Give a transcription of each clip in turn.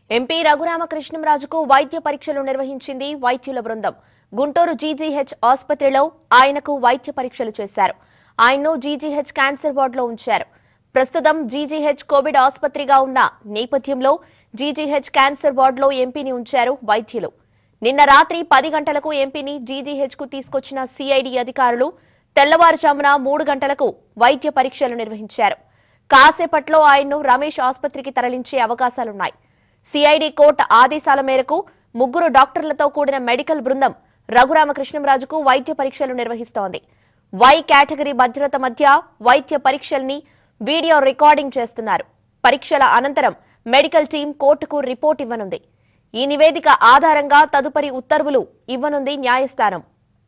MP రఘురామకృష్ణంరాజుకు వైద్య పరీక్షలు నిర్వహించింది వైద్యుల బృందం గుంటూరు జీజీహెచ్ ఆసుపత్రిలో ఆయనకు వైద్య పరీక్షలు చేశారు ఆయన్ను జీజీహెచ్ క్యాన్సర్ వార్డులో ఉంచారు ప్రస్తుతం జీజీహెచ్ కోవిడ్ ఆసుపత్రిగా ఉన్న నేపథ్యంలో జీజీహెచ్ క్యాన్సర్ వార్డులో ఎంపీని ఉంచారు వైద్యులు నిన్న రాత్రి పది గంటలకు ఎంపీని జీజీహెచ్ కు తీసుకొచ్చిన సిఐడి అధికారులు తెల్లవారుజామున మూడు గంటలకు వైద్య పరీక్షలు నిర్వహించారు కాసేపట్లో ఆయన్ను రమేష్ ఆసుపత్రికి తరలించే అవకాశాలున్నాయి సిఐడి కోర్టు ఆదేశాల మేరకు ముగ్గురు డాక్టర్లతో కూడిన మెడికల్ బృందం రఘురామకృష్ణంరాజుకు వైద్య పరీక్షలు నిర్వహిస్తోంది వై కేటగిరీ భద్రత మధ్య వైద్య పరీక్షల్ని వీడియో రికార్డింగ్ చేస్తున్నారు పరీక్షల అనంతరం మెడికల్ టీం కోర్టుకు రిపోర్ట్ ఇవ్వనుంది ఈ నివేదిక ఆధారంగా తదుపరి ఉత్తర్వులు ఇవ్వనుంది న్యాయస్థానం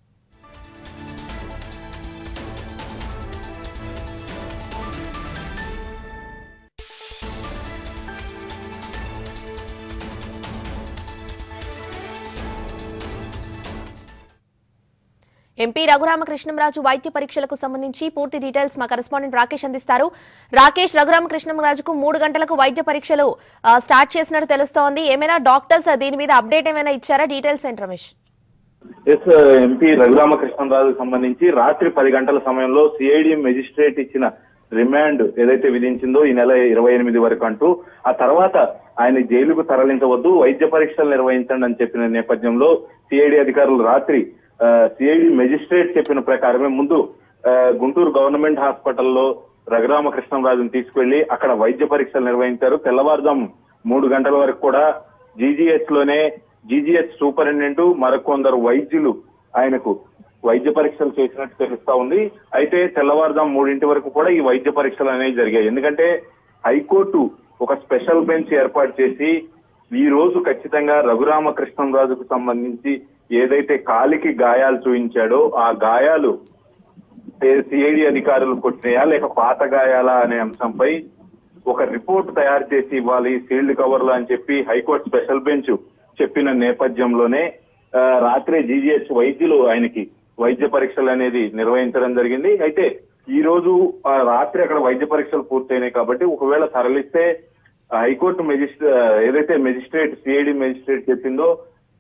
ఎంపీ రఘురామకృష్ణంరాజు వైద్య పరీక్షలకు సంబంధించి పూర్తి డీటెయిల్స్ మా కరెస్పాండెంట్ రాకేష్ అందిస్తారు రాకేష్ రఘురామకృష్ణంరాజుకు మూడు గంటలకు వైద్య పరీక్షలు ఆ, స్టార్ట్ చేసినట్టు తెలుస్తోంది ఏమైనా డాక్టర్స్ దీని మీద అప్డేట్ ఏమైనా ఇచ్చారా డీటెయిల్స్ ఏంటి రమేష్ ఎస్ ఎంపీ రఘురామకృష్ణరాజుకు సంబంధించి రాత్రి పది గంటల సమయంలో సిఐడి మెజిస్ట్రేట్ ఇచ్చిన రిమాండ్ ఏదైతే విధించిందో ఈ నెల ఇరవై ఎనిమిది వరకు అంటూ ఆ తర్వాత ఆయన జైలుకు తరలించవద్దు వైద్య పరీక్షలు నిర్వహించండి అని చెప్పిన నేపథ్యంలో సిఐడి అధికారులు రాత్రి సిఐడి మెజిస్ట్రేట్ చెప్పిన ప్రకారమే ముందు ఆ, గుంటూరు గవర్నమెంట్ హాస్పిటల్లో రఘురామకృష్ణరాజును తీసుకెళ్లి అక్కడ వైద్య పరీక్షలు నిర్వహించారు తెల్లవారుజాము మూడు గంటల వరకు కూడా జీజీహెచ్ లోనే జీజీహెచ్ సూపరింటెండెంట్ మరికొందరు వైద్యులు ఆయనకు వైద్య పరీక్షలు చేసినట్టు తెలుస్తా ఉంది అయితే తెల్లవారుజాము మూడింటి వరకు కూడా ఈ వైద్య పరీక్షలు అనేవి జరిగాయి ఎందుకంటే హైకోర్టు ఒక స్పెషల్ బెంచ్ ఏర్పాటు చేసి ఈ రోజు ఖచ్చితంగా రఘురామకృష్ణరాజుకు సంబంధించి ఏదైతే కాలికి గాయాలు చూపించాడో ఆ గాయాలు సిఐడి అధికారులు కొట్టినాయా లేక పాత గాయాలా అనే అంశంపై ఒక రిపోర్ట్ తయారు చేసి ఇవ్వాలి సీల్డ్ కవర్లు అని చెప్పి హైకోర్టు స్పెషల్ బెంచ్ చెప్పిన నేపథ్యంలోనే ఆ, రాత్రే జీజీహెచ్ వైద్యులు ఆయనకి వైద్య పరీక్షలు అనేది నిర్వహించడం జరిగింది అయితే ఈ రోజు ఆ, రాత్రి అక్కడ వైద్య పరీక్షలు పూర్తయినాయి కాబట్టి ఒకవేళ తరలిస్తే ఆ, హైకోర్టు మెజిస్ట్రే ఏదైతే మెజిస్ట్రేట్ సిఐడి మెజిస్ట్రేట్ చెప్పిందో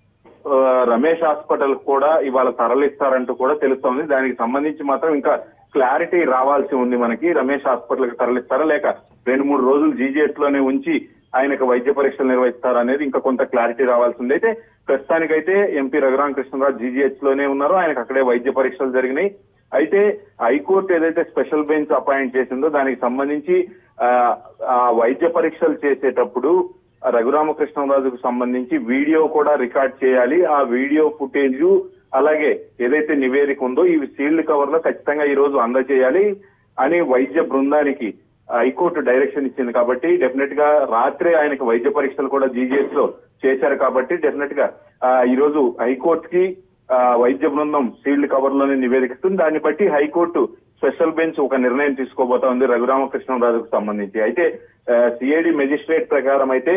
ఆ, రమేష్ హాస్పిటల్ కూడా ఇవాళ తరలిస్తారంటూ కూడా తెలుస్తోంది దానికి సంబంధించి మాత్రం ఇంకా క్లారిటీ రావాల్సి ఉంది మనకి రమేష్ హాస్పిటల్ కి తరలిస్తారా లేక రెండు మూడు రోజులు జీజీహెచ్ లోనే ఉంచి ఆయనకు వైద్య పరీక్షలు నిర్వహిస్తారా అనేది ఇంకా కొంత క్లారిటీ రావాల్సి ఉంది అయితే ప్రస్తుతానికైతే ఎంపీ రఘురామ కృష్ణరాజు జీజీహెచ్ లోనే ఉన్నారు ఆయనకు అక్కడే వైద్య పరీక్షలు జరిగినాయి అయితే హైకోర్టు ఏదైతే స్పెషల్ బెంచ్ అపాయింట్ చేసిందో దానికి సంబంధించి ఆ, ఆ వైద్య పరీక్షలు చేసేటప్పుడు ఆ రఘురామకృష్ణరాజుకు సంబంధించి వీడియో కూడా రికార్డ్ చేయాలి ఆ వీడియో ఫుటేజ్ అలాగే ఏదైతే నివేదిక ఉందో ఇవి సీల్డ్ కవర్ లో ఖచ్చితంగా ఈ రోజు అందజేయాలి అని వైద్య బృందానికి హైకోర్టు డైరెక్షన్ ఇచ్చింది కాబట్టి డెఫినెట్ గా రాత్రే ఆయనకు వైద్య పరీక్షలు కూడా జీజీఎస్ లో చేశారు కాబట్టి డెఫినెట్ గా ఆ, ఈ రోజు హైకోర్టుకి ఆ, వైద్య బృందం సీల్డ్ కవర్ లోనే నివేదిస్తుంది దాన్ని బట్టి హైకోర్టు స్పెషల్ బెంచ్ ఒక నిర్ణయం తీసుకోబోతా ఉంది రఘురామకృష్ణరాజుకు సంబంధించి అయితే సిఐడి మెజిస్ట్రేట్ ప్రకారం అయితే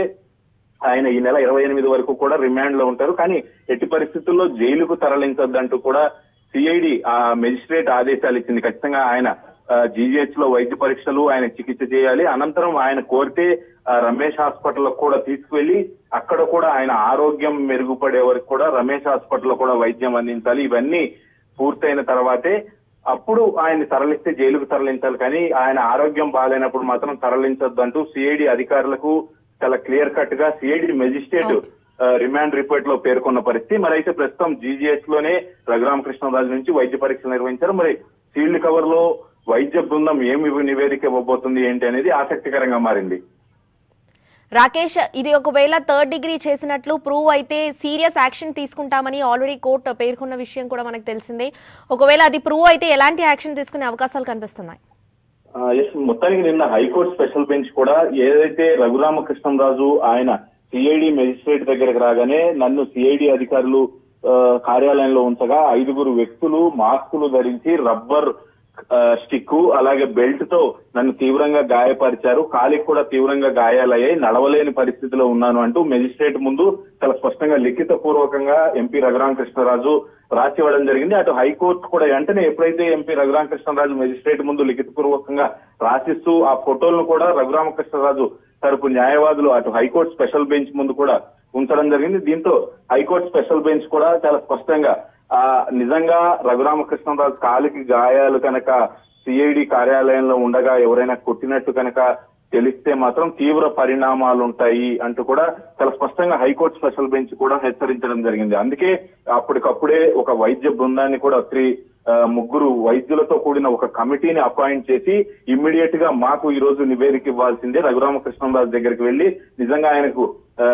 ఆయన ఈ నెల ఇరవై ఎనిమిది వరకు కూడా రిమాండ్ లో ఉంటారు కానీ ఎట్టి పరిస్థితుల్లో జైలుకు తరలించొద్దంటూ కూడా సిఐడి ఆ మెజిస్ట్రేట్ ఆదేశాలు ఇచ్చింది ఖచ్చితంగా ఆయన జీజీహెచ్ లో వైద్య పరీక్షలు ఆయన చికిత్స చేయాలి అనంతరం ఆయన కోరితే ఆ, రమేష్ హాస్పిటల్ కూడా తీసుకువెళ్లి అక్కడ కూడా ఆయన ఆరోగ్యం మెరుగుపడే వరకు కూడా రమేష్ హాస్పిటల్ కూడా వైద్యం అందించాలి ఇవన్నీ పూర్తయిన తర్వాతే అప్పుడు ఆయన తరలిస్తే జైలుకు తరలించాలి కానీ ఆయన ఆరోగ్యం బాగాలేనప్పుడు మాత్రం తరలించొద్దు అంటూ సిఐడి అధికారులకు చాలా క్లియర్ కట్ గా సిఐడి మెజిస్ట్రేట్ ఆ, రిమాండ్ రిపోర్ట్ లో పేర్కొన్న పరిస్థితి మరి అయితే ప్రస్తుతం జీజీహెచ్ లోనే రఘురామకృష్ణరాజు నుంచి వైద్య పరీక్షలు నిర్వహించారు మరి సీల్డ్ కవర్ లో వైద్య బృందం ఏమి నివేదిక ఇవ్వబోతుంది ఏంటి అనేది ఆసక్తికరంగా మారింది రాకేష్ ఇది ఒకవేళ థర్డ్ డిగ్రీ చేసినట్లు ప్రూవ్ అయితే సీరియస్ యాక్షన్ తీసుకుంటామని ఆల్రెడీ కోర్టు పేర్కొన్న విషయం కూడా మనకు తెలిసిందే ఒకవేళ అది ప్రూవ్ అయితే ఎలాంటి యాక్షన్ తీసుకునే అవకాశాలు కనిపిస్తున్నాయి ఆ, ఎస్ మొత్తానికి నిన్న హైకోర్టు స్పెషల్ బెంచ్ కూడా ఏదైతే రఘురామకృష్ణరాజు ఆయన సిఐడి మెజిస్ట్రేట్ దగ్గరకు రాగానే నన్ను సిఐడి అధికారులు ఆ, కార్యాలయంలో ఉంచగా ఐదుగురు వ్యక్తులు మాస్కులు ధరించి రబ్బర్ స్టిక్ అలాగే బెల్ట్ తో నన్ను తీవ్రంగా గాయపరిచారు కాలికి కూడా తీవ్రంగా గాయాలయ్యాయి నడవలేని పరిస్థితిలో ఉన్నాను అంటూ మెజిస్ట్రేట్ ముందు చాలా స్పష్టంగా లిఖిత పూర్వకంగా ఎంపీ రఘురామ కృష్ణరాజు రాసి ఇవ్వడం జరిగింది అటు హైకోర్టు కూడా వెంటనే ఎప్పుడైతే ఎంపీ రఘురామ కృష్ణరాజు మెజిస్ట్రేట్ ముందు లిఖిత పూర్వకంగా రాసిస్తూ ఆ ఫోటోలను కూడా రఘురామ కృష్ణరాజు తరపు న్యాయవాదులు అటు హైకోర్టు స్పెషల్ బెంచ్ ముందు కూడా ఉంచడం జరిగింది దీంతో హైకోర్టు స్పెషల్ బెంచ్ కూడా చాలా స్పష్టంగా ఆ నిజంగా రఘురామకృష్ణరాజు కాలికి గాయాలు కనుక సిఐడి కార్యాలయంలో ఉండగా ఎవరైనా కొట్టినట్టు కనుక తెలిస్తే మాత్రం తీవ్ర పరిణామాలు ఉంటాయి అంటూ కూడా చాలా స్పష్టంగా హైకోర్టు స్పెషల్ బెంచ్ కూడా హెచ్చరించడం జరిగింది అందుకే అప్పటికప్పుడే ఒక వైద్య బృందాన్ని కూడా త్రీ ఆ, ముగ్గురు వైద్యులతో కూడిన ఒక కమిటీని అపాయింట్ చేసి ఇమ్మీడియట్ గా మాకు ఈ రోజు నివేదిక ఇవ్వాల్సిందే రఘురామకృష్ణరాజు దగ్గరికి వెళ్లి నిజంగా ఆయనకు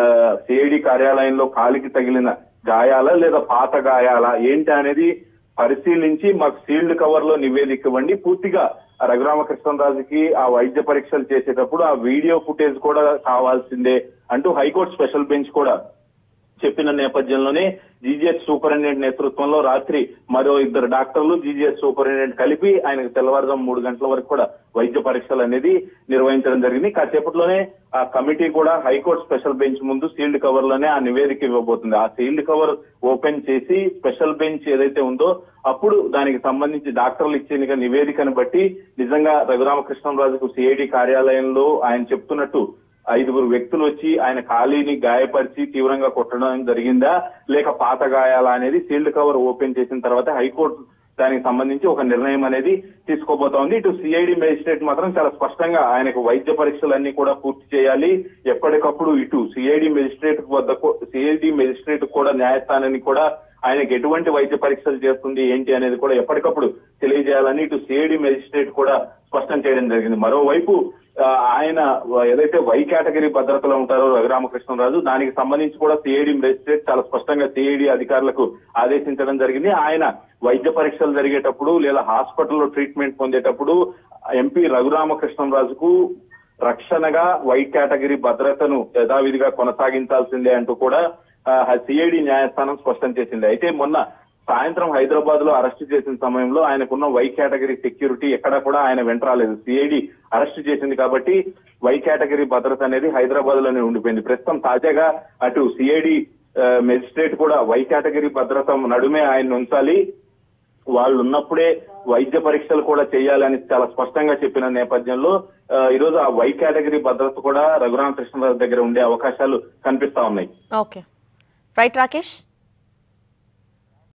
సిఐడి కార్యాలయంలో కాలికి తగిలిన గాయాలా లేదా పాత గాయాలా ఏంటి అనేది పరిశీలించి మాకు సీల్డ్ కవర్ లో నివేదిక ఇవ్వండి పూర్తిగా ఆ రఘురామకృష్ణరాజుకి ఆ వైద్య పరీక్షలు చేసేటప్పుడు ఆ వీడియో ఫుటేజ్ కూడా కావాల్సిందే అంటూ హైకోర్టు స్పెషల్ బెంచ్ కూడా చెప్పిన నేపథ్యంలోనే జీజీహెచ్ సూపరింటెండెంట్ నేతృత్వంలో రాత్రి మరో ఇద్దరు డాక్టర్లు జీజీహెచ్ సూపరింటెండెంట్ కలిపి ఆయనకు తెల్లవారుజాము మూడు గంటల వరకు కూడా వైద్య పరీక్షలు అనేది నిర్వహించడం జరిగింది కాసేపట్లోనే ఆ కమిటీ కూడా హైకోర్టు స్పెషల్ బెంచ్ ముందు సీల్డ్ కవర్ లోనే ఆ నివేదిక ఇవ్వబోతుంది ఆ సీల్డ్ కవర్ ఓపెన్ చేసి స్పెషల్ బెంచ్ ఏదైతే ఉందో అప్పుడు దానికి సంబంధించి డాక్టర్లు ఇచ్చిన నివేదికను బట్టి నిజంగా రఘురామకృష్ణరాజుకు సిఐడి కార్యాలయంలో ఆయన చెప్తున్నట్టు ఐదుగురు వ్యక్తులు వచ్చి ఆయన ఖాళీని గాయపరిచి తీవ్రంగా కొట్టడం జరిగిందా లేక పాత గాయాలా అనేది సీల్డ్ కవర్ ఓపెన్ చేసిన తర్వాత హైకోర్టు దానికి సంబంధించి ఒక నిర్ణయం అనేది తీసుకోబోతోంది ఇటు సిఐడి మేజిస్ట్రేట్ మాత్రం చాలా స్పష్టంగా ఆయనకు వైద్య పరీక్షలన్నీ కూడా పూర్తి చేయాలి ఎప్పటికప్పుడు ఇటు సిఐడి మేజిస్ట్రేట్ వద్ద సిఐడి మేజిస్ట్రేట్ కూడా న్యాయస్థానాన్ని కూడా ఆయనకు ఎటువంటి వైద్య పరీక్షలు చేస్తుంది ఏంటి అనేది కూడా ఎప్పటికప్పుడు తెలియజేయాలని ఇటు సిఐడి మేజిస్ట్రేట్ కూడా స్పష్టం చేయడం జరిగింది మరోవైపు ఆ, ఆయన ఏదైతే వై కేటగిరీ భద్రతలో ఉంటారో రఘురామకృష్ణరాజు దానికి సంబంధించి కూడా సిఐడి మేజిస్ట్రేట్ చాలా స్పష్టంగా సిఐడి అధికారులకు ఆదేశించడం జరిగింది ఆయన వైద్య పరీక్షలు జరిగేటప్పుడు లేదా హాస్పిటల్లో ట్రీట్మెంట్ పొందేటప్పుడు ఎంపీ రఘురామకృష్ణరాజుకు రక్షణగా వై కేటగిరీ భద్రతను యథావిధిగా కొనసాగించాల్సిందే అంటూ కూడా సిఐడి న్యాయస్థానం స్పష్టం చేసింది అయితే మొన్న సాయంత్రం హైదరాబాద్ లో అరెస్ట్ చేసిన సమయంలో ఆయనకున్న వై కేటగిరీ సెక్యూరిటీ ఎక్కడా కూడా ఆయన వెంట రాలేదు సిఐడి అరెస్ట్ చేసింది కాబట్టి వై కేటగిరీ భద్రత అనేది హైదరాబాద్ లోనే ఉండిపోయింది ప్రస్తుతం తాజాగా అటు సిఐడి మెజిస్ట్రేట్ కూడా వై కేటగిరీ భద్రత నడుమే ఆయన ఉంచాలి వాళ్ళు ఉన్నప్పుడే వైద్య పరీక్షలు కూడా చేయాలని చాలా స్పష్టంగా చెప్పిన నేపథ్యంలో ఆ, ఈరోజు ఆ వై కేటగిరీ భద్రత కూడా రఘురామ కృష్ణరాజు దగ్గర ఉండే అవకాశాలు కనిపిస్తా ఉన్నాయి ఓకే రైట్ రాకేష్